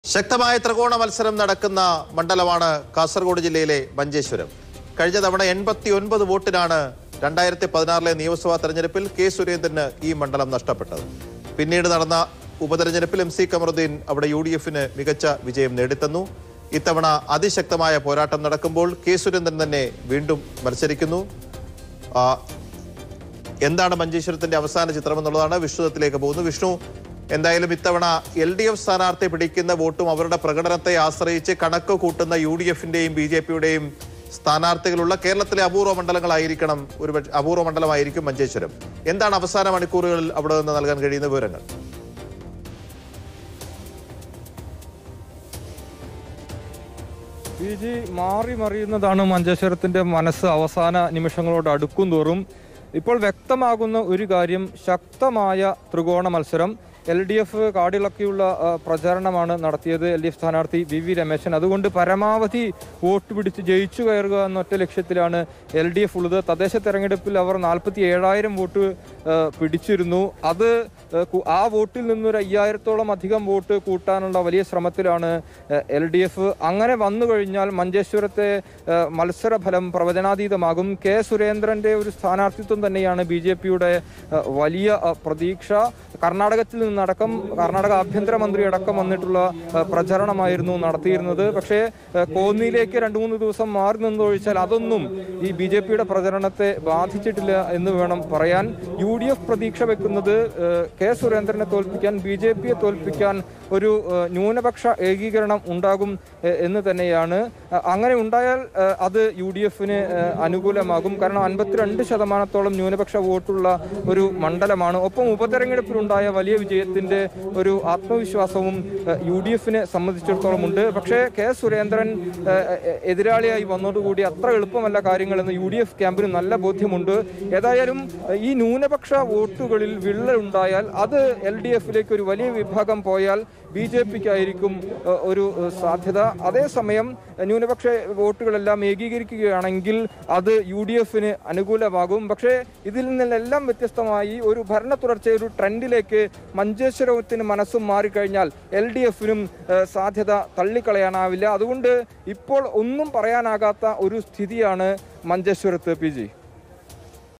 ശക്തമായ ത്രികോണ മത്സരം നടക്കുന്ന മണ്ഡലമാണ് കാസർഗോഡ് ജില്ലയിലെ മഞ്ചേശ്വരം കഴിഞ്ഞ തവണ എൺപത്തി ഒൻപത് വോട്ടിനാണ് രണ്ടായിരത്തി പതിനാറിലെ നിയമസഭാ തെരഞ്ഞെടുപ്പിൽ കെ സുരേന്ദ്രന് ഈ മണ്ഡലം നഷ്ടപ്പെട്ടത് പിന്നീട് നടന്ന ഉപതെരഞ്ഞെടുപ്പിൽ എം സി കമറുദ്ദീൻ അവിടെ യു ഡി എഫിന് മികച്ച വിജയം നേടിത്തന്നു ഇത്തവണ അതിശക്തമായ പോരാട്ടം നടക്കുമ്പോൾ കെ സുരേന്ദ്രൻ തന്നെ വീണ്ടും മത്സരിക്കുന്നു ആ, എന്താണ് മഞ്ചേശ്വരത്തിന്റെ അവസാന ചിത്രം എന്നുള്ളതാണ് വിഷ്ണുദത്തിലേക്ക് പോകുന്നു വിഷ്ണു എന്തായാലും ഇത്തവണ എൽ ഡി എഫ് സ്ഥാനാർത്ഥി പിടിക്കുന്ന വോട്ടും അവരുടെ പ്രകടനത്തെ ആശ്രയിച്ച് കണക്ക് കൂട്ടുന്ന യു ഡി എഫിന്റെയും ബി ജെ പിയുടെയും സ്ഥാനാർത്ഥികളുള്ള കേരളത്തിലെ അപൂർവ മണ്ഡലങ്ങളായിരിക്കണം ഒരു പക്ഷേ- അപൂർവ മണ്ഡലമായിരിക്കും മഞ്ചേശ്വരം എന്താണ് അവസാന മണിക്കൂറുകളിൽ അവിടെ നിന്ന് നൽകാൻ കഴിയുന്ന വിവരങ്ങൾ പി ജി മാറി മറിയുന്നതാണ് മഞ്ചേശ്വരത്തിന്റെ മനസ്സ് അവസാന നിമിഷങ്ങളോട് അടുക്കും തോറും ഇപ്പോൾ വ്യക്തമാകുന്ന ഒരു കാര്യം ശക്തമായ ത്രികോണ മത്സരം എൽ ഡി എഫ് കാടിളക്കിയുള്ള ആ, പ്രചാരണമാണ് നടത്തിയത് എൽ ഡി എഫ് സ്ഥാനാർത്ഥി വി വി രമേശൻ അതുകൊണ്ട് പരമാവധി വോട്ട് പിടിച്ച് ജയിച്ചു കയറുക എന്നൊറ്റ ലക്ഷ്യത്തിലാണ് എൽ ഡി എഫ് ഉള്ളത് തദ്ദേശ തെരഞ്ഞെടുപ്പിൽ അവർ നാൽപ്പത്തി ഏഴായിരം വോട്ട് ആ, പിടിച്ചിരുന്നു അത് ആ, കു- ആ വോട്ടിൽ നിന്നൊരു അയ്യായിരത്തോളം അധികം വോട്ട് കൂട്ടാനുള്ള വലിയ ശ്രമത്തിലാണ് എൽ ഡി എഫ് അങ്ങനെ വന്നു കഴിഞ്ഞാൽ മഞ്ചേശ്വരത്തെ ആ, മത്സരഫലം പ്രവചനാതീതമാകും കെ സുരേന്ദ്രന്റെ ഒരു സ്ഥാനാർത്ഥിത്വം തന്നെയാണ് ബി ജെ പിയുടെ വലിയ ആ, പ്രതീക്ഷ കർണാടകത്തിൽ നിന്നടക്കം കർണാടക ആഭ്യന്തരമന്ത്രി അടക്കം വന്നിട്ടുള്ള ആ, പ്രചരണമായിരുന്നു നടത്തിയിരുന്നത് പക്ഷേ ആ, കോന്നിയിലേക്ക് രണ്ടു മൂന്ന് ദിവസം മാറി നിന്നൊഴിച്ചാൽ അതൊന്നും ഈ ബി ജെ പിയുടെ പ്രചരണത്തെ ബാധിച്ചിട്ടില്ല എന്ന് വേണം പറയാൻ യു ഡി എഫ് പ്രതീക്ഷ വെക്കുന്നത് ആ, കെ സുരേന്ദ്രനെ തോൽപ്പിക്കാൻ ബി ജെ പിയെ തോൽപ്പിക്കാൻ ഒരു ആ, ന്യൂനപക്ഷ ഏകീകരണം ഉണ്ടാകും എ- എന്ന് തന്നെയാണ് ആ, അങ്ങനെ ഉണ്ടായാൽ ആ, അത് യു ഡി എഫിന് അനുകൂലമാകും കാരണം അൻപത്തിരണ്ട് ശതമാനത്തോളം ന്യൂനപക്ഷ വോട്ടുള്ള ഒരു മണ്ഡലമാണ് ഒപ്പം ഉപതെരഞ്ഞെടുപ്പിലുണ്ടായ വലിയ വിജയത്തിന്റെ ഒരു ആത്മവിശ്വാസവും യു ഡി എഫിനെ സംബന്ധിച്ചിടത്തോളം ഉണ്ട് പക്ഷേ കെ സുരേന്ദ്രൻ ആ, എ- എതിരാളിയായി വന്നതോടുകൂടി അത്ര എളുപ്പമല്ല കാര്യങ്ങളെന്ന് യു ഡി എഫ് ക്യാമ്പിന് നല്ല ബോധ്യമുണ്ട് ഏതായാലും ആ, ഈ ന്യൂനപക്ഷ വോട്ടുകളിൽ വിള്ളലുണ്ടായാൽ അത് എൽ ഡി എഫിലേക്ക് ഒരു വലിയ വിഭാഗം പോയാൽ ബി ജെ പിക്കായിരിക്കും ഒരു ആ, സാധ്യത അതേസമയം ആ, ന്യൂനപക്ഷ വോട്ടുകളെല്ലാം ഏകീകരിക്കുകയാണെങ്കിൽ അത് യു ഡി എഫിന് അനുകൂലമാകും പക്ഷേ ഇതിൽ നിന്നെല്ലാം വ്യത്യസ്തമായി ഒരു ഭരണ തുടർച്ച ഒരു ട്രെൻഡിലേക്ക് മഞ്ചേശ്വരത്തിന് മനസ്സും മാറിക്കഴിഞ്ഞാൽ എൽ ഡി എഫിനും സാധ്യത തള്ളിക്കളയാനാവില്ല അതുകൊണ്ട് ഇപ്പോൾ ഒന്നും പറയാനാകാത്ത ഒരു സ്ഥിതിയാണ് മഞ്ചേശ്വരത്ത് പി ജി